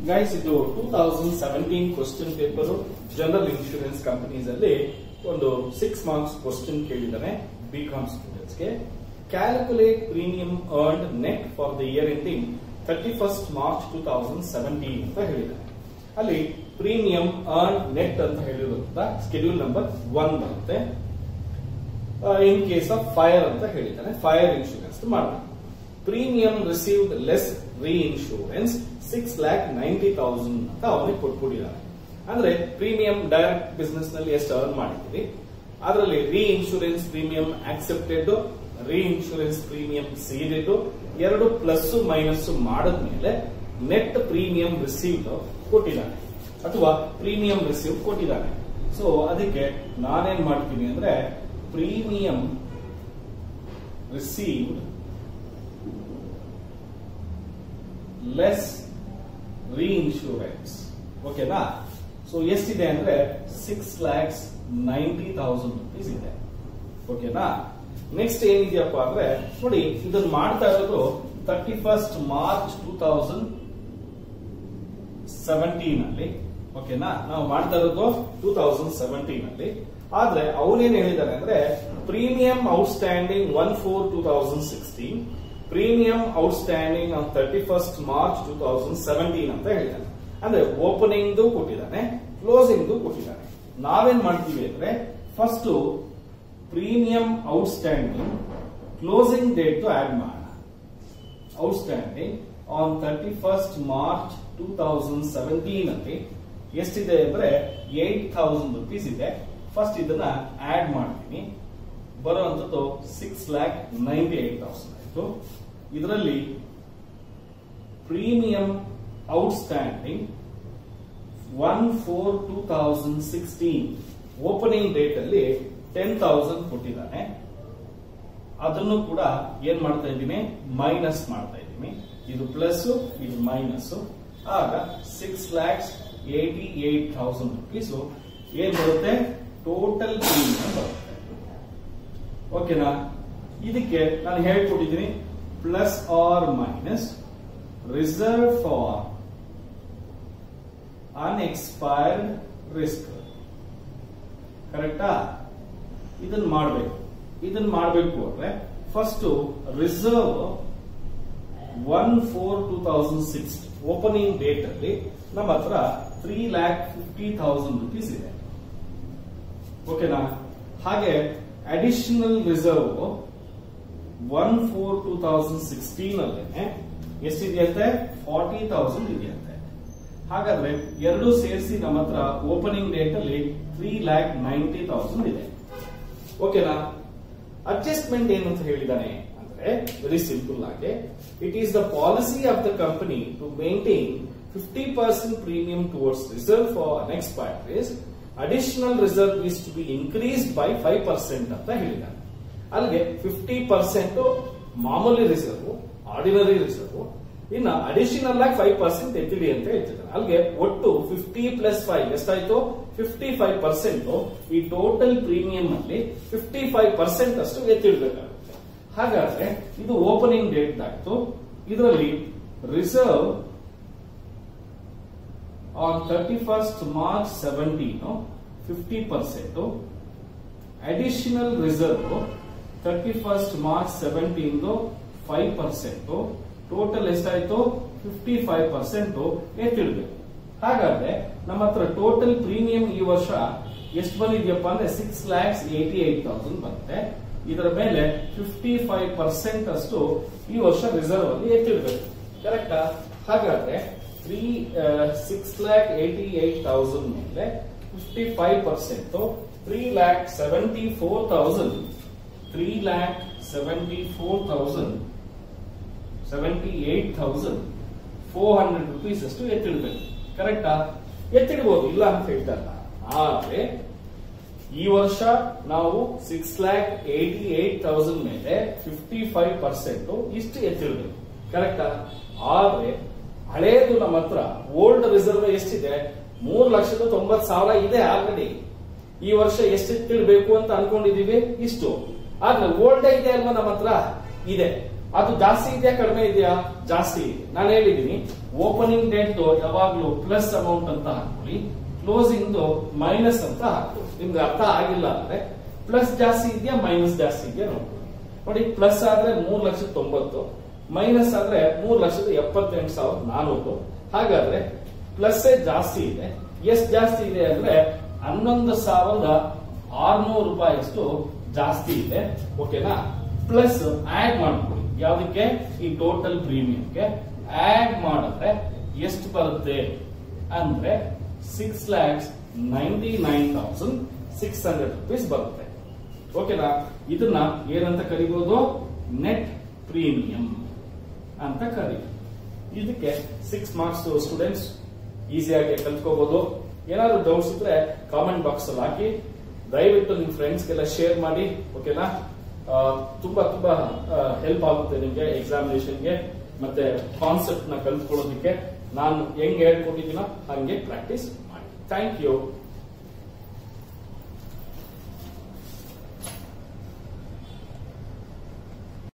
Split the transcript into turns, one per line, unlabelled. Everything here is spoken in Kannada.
ಗೈಸ್ ಇದು two thousand seventeen question paper general insurance companies ಅಲ್ಲಿ ಒಂದು ಸಿಕ್ಸ್ ಮಾರ್ಕ್ಸ್ ಕ್ವಶನ್ ಕೇಳಿದ್ದಾನೆ ಬಿ ಕಾಮ್ ಸ್ಟೂಡೆಂಟ್ಸ್ ಗೆ calculate premium earned net for the year ending thirty first March two thousand seventeen ಅಂತ ಹೇಳಿದ್ದಾನೆ ಅಲ್ಲಿ ಪ್ರೀಮಿಯಂ ಅರ್ನ್ ನೆಟ್ ಅಂತ ಹೇಳಿರೋದ್ರಿಂದ ಸ್ಕೆಡ್ಯೂಲ್ ನಂಬರ್ ಒನ್ ಬರುತ್ತೆ ಇನ್ ಕೇಸ್ ಆಫ್ ಫೈರ್ ಅಂತ ಹೇಳಿದ್ದಾನೆ ಫೈರ್ ಇನ್ಶೂರೆನ್ಸ್ ಮಾಡಬೇಕು premium received less reinsurance six lakh ninety thousand ಅಂತ ಅವನಿಗೆ ಕೊಟ್ಬಿಟ್ಟಿದ್ದಾನೆ ಅಂದ್ರೆ ಪ್ರೀಮಿಯಂ ಡೈರೆಕ್ಟ್ ಬಿಸ್ನೆಸ್ ನಲ್ಲಿ ಎಷ್ಟು ಅರ್ನ್ ಮಾಡಿದ್ದೀವಿ ಅದರಲ್ಲಿ reinsurance premium accepted reinsurance premium ceded ಎರಡು ಪ್ಲಸ್ ಮೈನಸ್ ಮಾಡಿದ್ಮೇಲೆ ನೆಟ್ ಪ್ರೀಮಿಯಂ ರಿಸೀವ್ಡ್ ಕೊಟ್ಟಿದ್ದಾನೆ ಅಥವಾ ಪ್ರೀಮಿಯಂ ರಿಸೀವ್ ಕೊಟ್ಟಿದ್ದಾನೆ ಸೊ ಅದಕ್ಕೆ ನಾನೇನ್ ಮಾಡ್ತೀನಿ ಅಂದ್ರೆ ಪ್ರೀಮಿಯಂ ರಿಸೀವ್ಡ್ ಲೆಸ್ ರೀಇನ್ಶೂರೆನ್ಸ್ ಓಕೆನಾ ಸೊ ಎಷ್ಟಿದೆ ಅಂದ್ರೆ six lakhs ninety thousand rupees ಇದೆ ಓಕೆನಾ ನೆಕ್ಸ್ಟ್ ಏನಿದೆಯಪ್ಪ ಅಂದ್ರೆ ನೋಡಿ ಇದನ್ನ ಮಾಡ್ತಾ ಇರೋದು thirty first March two thousand seventeen ಅಲ್ಲಿ ಓಕೆನಾ ನಾವು ಮಾಡ್ತಾ ಇರೋದು ಟೂ ತೌಸಂಡ್ ಸೆವೆಂಟೀನ್ ಅಲ್ಲಿ ಆದ್ರೆ ಅವನೇನ್ ಹೇಳಿದಾನೆ ಅಂದ್ರೆ premium outstanding one four two thousand sixteen premium outstanding on thirty first March two thousand seventeen ಅಂತ ಹೇಳಿದಾನೆ ಅಂದ್ರೆ ಓಪನಿಂಗ್ ಕೊಟ್ಟಿದ್ದಾನೆ ಕ್ಲೋಸಿಂಗ್ ಕೊಟ್ಟಿದ್ದಾನೆ ನಾವೇನ್ ಮಾಡ್ತೀವಿ ಅಂದ್ರೆ first premium outstanding closing date add ಮಾಡೋಣ outstanding on thirty first March two thousand seventeen ಅಲ್ಲಿ ಎಷ್ಟಿದೆ ಅಂದ್ರೆ ಏಟ್ ಥೌಸಂಡ್ ರುಪೀಸ್ ಇದೆ ಫಸ್ಟ್ ಇದನ್ನ ಆಡ್ ಮಾಡ್ತೀನಿ ಬರುವಂತದ್ದು six lakh ninety eight thousand ಆಯ್ತು ಇದರಲ್ಲಿ premium outstanding one four two thousand sixteen opening date ಅಲ್ಲಿ ಟೆನ್ ತೌಸಂಡ್ ಕೊಟ್ಟಿದ್ದಾನೆ ಅದನ್ನು ಕೂಡ ಏನ್ ಮಾಡ್ತಾ ಇದ್ದೀನಿ ಮೈನಸ್ ಮಾಡ್ತಾ ಇದ್ದೀನಿ ಇದು ಪ್ಲಸ್ ಇದು ಮೈನಸ್ ಆಗ six lakhs eighty eight thousand rupees ಏನ್ ಬರುತ್ತೆ ಟೋಟಲ್ ಪ್ರೀಮಿಯಂ ಬರುತ್ತೆ ಓಕೆನಾ ಇದಕ್ಕೆ ನಾನು ಹೇಳ್ಕೊಟ್ಟಿದ್ದೀನಿ plus or minus reserve for unexpired risk ಕರೆಕ್ಟಾ ಇದನ್ನ ಮಾಡಬೇಕು ಇದನ್ನ ಮಾಡಬೇಕು ಅಂದ್ರೆ first reserve one four two thousand six opening date ಅಲ್ಲಿ ನಮ್ಮ ಹತ್ರ three lakh fifty thousand rupees ಇದೆ ಓಕೆನಾ ಹಾಗೆ additional reserve one four two thousand sixteen ಅಲ್ಲೇನೆ ಎಷ್ಟಿದೆಯಂತೆ ಫಾರ್ಟಿ ತೌಸಂಡ್ ಇದೆಯಂತೆ ಹಾಗಾದ್ರೆ ಎರಡು ಸೇರಿಸಿ ನಮ್ಮ ಹತ್ರ ಓಪನಿಂಗ್ ಡೇಟ್ ಅಲ್ಲಿ ತ್ರೀ ಲ್ಯಾಕ್ ನೈಂಟಿ ತೌಸಂಡ್ ಇದೆ ಓಕೆನಾ ಅಡ್ಜಸ್ಟ್ಮೆಂಟ್ ಏನು ಅಂತ ಹೇಳಿದಾನೆ ಅಂದ್ರೆ ವೆರಿ ಸಿಂಪಲ್ ಆಗಿ it is the policy of the company to maintain fifty percent premium towards reserve for unexpired risk additional reserve is to be increase by five percent ಅಂತ ಹೇಳಿದ್ದಾನೆ ಅಲ್ಲಿಗೆ ಫಿಫ್ಟಿ ಪರ್ಸೆಂಟ್ ಮಾಮೂಲಿ ರಿಸರ್ವ್ ಆರ್ಡಿನರಿ ರಿಸರ್ವ್ ಇನ್ನ ಅಡಿಷನಲ್ ಆಗಿ ಫೈವ್ ಪರ್ಸೆಂಟ್ ಎತ್ತಿಡಿ ಅಂತ ಹೇಳ್ತಿದ್ದಾನೆ ಅಲ್ಲಿಗೆ ಒಟ್ಟು ಫಿಫ್ಟಿ ಪ್ಲಸ್ ಫೈವ್ ಎಷ್ಟಾಯ್ತು ಫಿಫ್ಟಿ ಫೈವ್ ಪರ್ಸೆಂಟ್ ಈ ಟೋಟಲ್ ಪ್ರೀಮಿಯಂ ಅಲ್ಲಿ ಫಿಫ್ಟಿ ಫೈವ್ ಪರ್ಸೆಂಟ್ ಅಷ್ಟು ಎತ್ತಿಡ್ಬೇಕಾಗುತ್ತೆ ಹಾಗಾದ್ರೆ ಇದು ಓಪನಿಂಗ್ ಡೇಟ್ ಆಯ್ತು ಇದರಲ್ಲಿ reserve on thirty first March seventeen fifty percent additional reserve thirty first March seventeen five percent total ಎಷ್ಟಾಯ್ತು ಫಿಫ್ಟಿ ಫೈವ್ ಪರ್ಸೆಂಟ್ ಎತ್ತಿಡ್ಬೇಕು ಹಾಗಾದ್ರೆ ನಮ್ಮ ಹತ್ರ ಟೋಟಲ್ ಪ್ರೀಮಿಯಂ ಈ ವರ್ಷ ಎಷ್ಟು ಬಂದಿದ್ಯಪ್ಪ ಅಂದ್ರೆ six lakhs eighty eight thousand ಬರುತ್ತೆ ಇದರ ಮೇಲೆ ಫಿಫ್ಟಿ ಫೈವ್ ಪರ್ಸೆಂಟ್ ಅಷ್ಟು ಈ ವರ್ಷ ರಿಸರ್ವ್ ಅಲ್ಲಿ ಎತ್ತಿಡ್ಬೇಕು ಕರೆಕ್ಟಾ ಹಾಗಾದ್ರೆ three six lakh eighty eight thousand ಮೇಲೆ fifty five percent three lakh seventy four thousand three lakh seventy four thousand seventy eight thousand four hundred rupees ಅಷ್ಟು ಎತ್ತಿಡ್ಬೇಕು ಕರೆಕ್ಟಾ ಎತ್ತಿಡ್ಬೋದು ಇಲ್ಲ ಅಂತ ಹೇಳ್ತಾರಲ್ಲ ಆದ್ರೆ ಈ ವರ್ಷ ನಾವು six lakh eighty eight thousand ಮೇಲೆ ಫಿಫ್ಟಿ ಫೈವ್ ಪರ್ಸೆಂಟ್ ಇಷ್ಟು ಎತ್ತಿಡ್ಬೇಕು ಕರೆಕ್ಟಾ ಆದ್ರೆ ಹಳೇದು ನಮ್ಮ ಹತ್ರ ಓಲ್ಡ್ ರಿಸರ್ವ್ ಎಷ್ಟಿದೆ ಮೂರ್ ಲಕ್ಷದ ತೊಂಬತ್ ಸಾವಿರ ಇದೆ ಆಲ್ರೆಡಿ ಈ ವರ್ಷ ಎಷ್ಟು ಎತ್ತಿಡ್ಬೇಕು ಅಂತ ಅನ್ಕೊಂಡಿದೀವಿ ಇಷ್ಟು ಆದ್ರೆ ಓಲ್ಡ್ ಇದೆ ಅಲ್ವಾ ನಮ್ಮ ಹತ್ರ ಇದೆ ಅದು ಜಾಸ್ತಿ ಇದೆಯಾ ಕಡಿಮೆ ಇದೆಯಾ ಜಾಸ್ತಿ ಇದೆ ನಾನು ಹೇಳಿದ್ದೀನಿ ಓಪನಿಂಗ್ ಡೇಟ್ ಯಾವಾಗ್ಲೂ ಪ್ಲಸ್ ಅಮೌಂಟ್ ಅಂತ ಹಾಕೊಳ್ಳಿ ಕ್ಲೋಸಿಂಗ್ ಮೈನಸ್ ಅಂತ ಹಾಕೊಳ್ಳಿ ನಿಮ್ಗೆ ಅರ್ಥ ಆಗಿಲ್ಲ ಅಂದ್ರೆ ಪ್ಲಸ್ ಜಾಸ್ತಿ ಇದೆಯಾ ಮೈನಸ್ ಜಾಸ್ತಿ ಇದೆಯಾ ನೋಡ್ಕೊಳ್ಳಿ ನೋಡಿ ಪ್ಲಸ್ ಆದ್ರೆ ಮೂರ್ ಲಕ್ಷದ ತೊಂಬತ್ತು ಮೈನಸ್ ಆದ್ರೆ ಮೂರ್ ಲಕ್ಷದ ಎಪ್ಪತ್ತೆಂಟು ಸಾವಿರದ ನಾನೂರು ಹಾಗಾದ್ರೆ ಪ್ಲಸ್ ಜಾಸ್ತಿ ಇದೆ ಎಷ್ಟು ಜಾಸ್ತಿ ಇದೆ ಅಂದ್ರೆ ಹನ್ನೊಂದು ಸಾವಿರದ ಆರ್ನೂರು ರೂಪಾಯಿಯಷ್ಟು ಜಾಸ್ತಿ ಇದೆ ಓಕೆನಾ ಪ್ಲಸ್ ಆಡ್ ಮಾಡ್ಕೊಳ್ಳಿ ಯಾವ್ದಕ್ಕೆ ಈ ಟೋಟಲ್ ಪ್ರೀಮಿಯಂಗೆ ಆಡ್ ಮಾಡಿದ್ರೆ ಎಷ್ಟು ಬರುತ್ತೆ ಅಂದ್ರೆ six lakhs ninety nine thousand six hundred rupees ಬರುತ್ತೆ ಓಕೆನಾ ಇದನ್ನ ಏನಂತ ಕರಿಬಹುದು ನೆಟ್ ಪ್ರೀಮಿಯಂ ಅಂತ ಕರಿ ಇದಕ್ಕೆ ಸಿಕ್ಸ್ ಮಾರ್ಕ್ಸ್ ಸ್ಟೂಡೆಂಟ್ಸ್ ಈಸಿಯಾಗಿ ಕಲ್ತ್ಕೋಬಹುದು ಏನಾದ್ರು ಡೌಟ್ಸ್ ಇದ್ರೆ ಕಾಮೆಂಟ್ ಬಾಕ್ಸ್ ಅಲ್ಲಿ ಹಾಕಿ ದಯವಿಟ್ಟು ನಿಮ್ ಫ್ರೆಂಡ್ಸ್ಗೆಲ್ಲ ಶೇರ್ ಮಾಡಿ ಓಕೆನಾ ಆ, ತುಂಬಾ ತುಂಬಾ ಹೆಲ್ಪ್ ಆಗುತ್ತೆ ನಿಮ್ಗೆ ಎಕ್ಸಾಮಿನೇಷನ್ಗೆ ಮತ್ತೆ ಕಾನ್ಸೆಪ್ಟ್ ನ ಕಲ್ತ್ಕೊಳ್ಳೋದಕ್ಕೆ ನಾನು ಹೆಂಗ್ ಹೇಳ್ಕೊಟ್ಟಿದ್ದೀನೋ ಹಂಗೆ ಪ್ರಾಕ್ಟೀಸ್ ಮಾಡಿ ಥ್ಯಾಂಕ್ ಯು